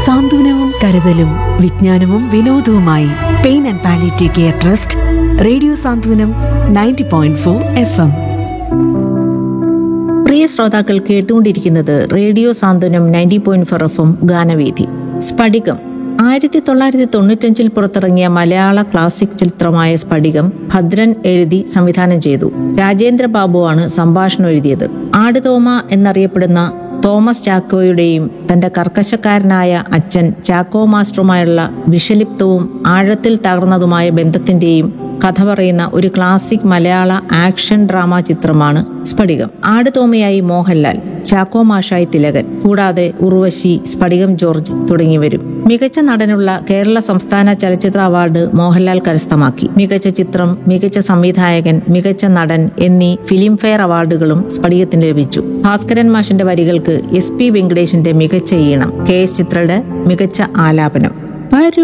സാന്ത്വനവും കരുതലും വിജ്ഞാനവും വിനോദവുമായി pain and palliative care trust radio Santhwanam ninety point four F M പ്രിയ ശ്രോതാക്കൾ കേട്ടുകൊണ്ടിരിക്കുന്നത് radio Santhwanam ninety point four F M ഗാനവേദി സ്ഫടികം ആയിരത്തി തൊള്ളായിരത്തി തൊണ്ണൂറ്റഞ്ചിൽ പുറത്തിറങ്ങിയ മലയാള ക്ലാസിക് ചിത്രമായ സ്ഫടികം ഭദ്രൻ എഴുതി സംവിധാനം ചെയ്തു രാജേന്ദ്ര ബാബുവാണ് സംഭാഷണം എഴുതിയത് ആടുതോമ എന്നറിയപ്പെടുന്ന തോമസ് ചാക്കോയുടെയും തന്റെ കർക്കശക്കാരനായ അച്ഛൻ ചാക്കോ മാസ്റ്ററുമായുള്ള വിഷലിപ്തവും ആഴത്തിൽ തകർന്നതുമായ ബന്ധത്തിന്റെയും കഥ പറയുന്ന ഒരു ക്ലാസിക് മലയാള ആക്ഷൻ ഡ്രാമ ചിത്രമാണ് സ്ഫടികം ആടുതോമയായി മോഹൻലാൽ ചാക്കോ മാഷായി തിലകൻ കൂടാതെ ഉർവശി സ്ഫടികം ജോർജ് തുടങ്ങിയവരും മികച്ച നടനുള്ള കേരള സംസ്ഥാന ചലച്ചിത്ര അവാർഡ് മോഹൻലാൽ കരസ്ഥമാക്കി മികച്ച ചിത്രം മികച്ച സംവിധായകൻ മികച്ച നടൻ എന്നീ ഫിലിംഫെയർ അവാർഡുകളും സ്ഫടികത്തിന് ലഭിച്ചു ഭാസ്കരൻ മാഷിന്റെ വരികൾക്ക് എസ് പി വെങ്കടേഷിന്റെ മികച്ച ഈണം കെ എസ് ചിത്രയുടെ മികച്ച ആലാപനം വരൂ